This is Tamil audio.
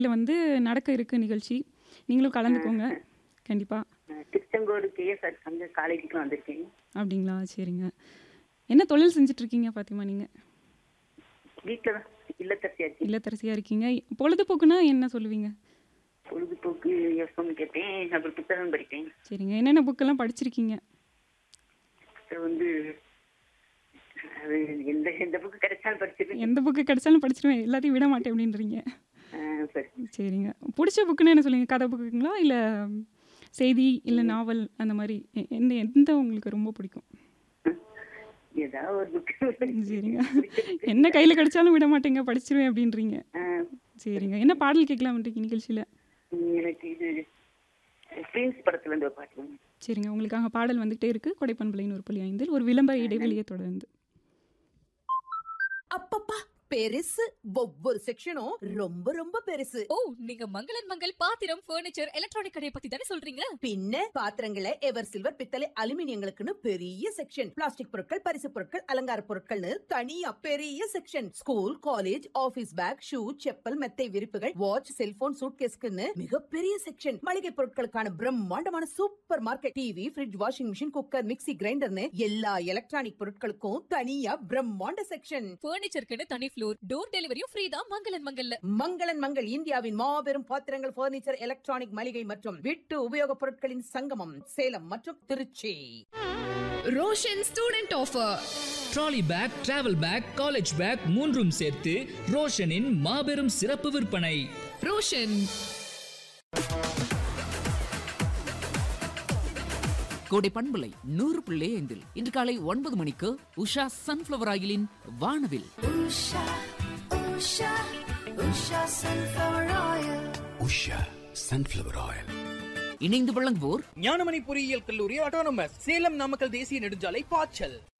இதில் வந்து நடக்க இருக்கு நிகழ்ச்சி நீங்களும் கலந்துக்கோங்க கண்டிப்பாக அஹ் திருச்செங்கோடு கேஎஸ்ஆர் அங்கே காலேஜுக்கு வந்திருக்கேன் அப்படிங்களா சரிங்க என்ன தொழில் செஞ்சுட்டு இருக்கீங்க பாத்திமா நீங்கள் வீட்டில் தான் இல்லத்தரசியா இருக்கு இல்லத்தரசியாக இருக்கீங்க பொழுதுபோக்குனா என்ன சொல்லுவீங்க பொழுதுபோக்கு எஃப்எம் கேட்பேன் அப்புறம் புத்தகம் படிப்பேன் சரிங்க என்னென்ன புக்கெல்லாம் படிச்சிருக்கீங்க அப்புறம் வந்து அது எந்த எந்த புக்கு கிடைச்சாலும் படிச்சிருக்கேன் எந்த புக்கு கிடைச்சாலும் படிச்சிருவேன் எல்லாத்தையும் விட மாட்டேன் அப்படின்றீங்க அஹ் சரி சரிங்க பிடிச்ச புக்குன்னு என்ன சொல்லுவீங்க கதை புக்குங்களா இல்லை செய்தி இல்லை நாவல் அந்த மாதிரி எ- எந்த எந்த உங்களுக்கு ரொம்ப பிடிக்கும் ஏதாவது ஒரு புக்கு சரிங்க என்ன கையில் கிடைச்சாலும் விட மாட்டேங்க படிச்சிருவேன் அப்படின்றீங்க அஹ் சரிங்க என்ன பாடல் கேட்கலாம் இன்றைக்கு நிகழ்ச்சியில் எனக்கு இது பிரின்ஸ் படத்துல இருந்து ஒரு பாட்டு வேணும். சரிங்க உங்களுக்காக பாடல் வந்துகிட்டே இருக்குது கொடைப்பண்பலையின் ஒரு புள்ளி ஐந்தில் ஒரு விளம்பர இடைவெளியை தொடர்ந்து அப்பப்பா பெருசு ஒவ்வொரு செக்ஷனும் ரொம்ப ரொம்ப பெருசு ஓ நீங்க மங்களன் மங்கள் பாத்திரம் ஃபர்னிச்சர் எலக்ட்ரானிக் கடையை பத்தி தானே சொல்றீங்க பின்ன பாத்திரங்களை எவர் சில்வர் பித்தளை அலுமினியங்களுக்குன்னு பெரிய செக்ஷன் பிளாஸ்டிக் பொருட்கள் பரிசு பொருட்கள் அலங்கார பொருட்கள்னு தனியா பெரிய section school college office bag shoe chappal மெத்தை விரிப்புகள் வாட்ச் செல்போன் சூட்கேஸ்க்குன்னு மிகப்பெரிய செக்ஷன் மளிகை பொருட்களுக்கான பிரம்மாண்டமான supermarket TV fridge washing machine cooker mixie கிரைண்டர்னு எல்லா எலக்ட்ரானிக் பொருட்களுக்கும் தனியா பிரம்மாண்ட செக்ஷன் ஃபர்னிச்சருக்குன்னு தனி ஃப்ளோர் டோர் டெலிவரியும் ஃப்ரீ தான் மங்களன் மங்கல்ல மங்களன் மங்கள் இந்தியாவின் மாபெரும் பாத்திரங்கள் பர்னிச்சர் எலக்ட்ரானிக் மளிகை மற்றும் வீட்டு உபயோகப் பொருட்களின் சங்கமம் சேலம் மற்றும் Trichy Roshan student offer trolley bag travel bag college bag மூன்றும் சேர்த்து ரோஷனின் மாபெரும் சிறப்பு விற்பனை ரோஷன் கோடை பண்பலை நூறு புள்ளி ஐந்தில் இன்று காலை ஒன்பது மணிக்கு உஷா சன்ஃப்ளவர் ஆயிலின் வானவில் உஷா சன்ஃப்ளவர் ஆயில் இணைந்து வழங்குவோர் ஞானமணி பொறியியல் கல்லூரி ஆட்டோனமஸ் சேலம் நாமக்கல் தேசிய நெடுஞ்சாலை பாய்ச்சல்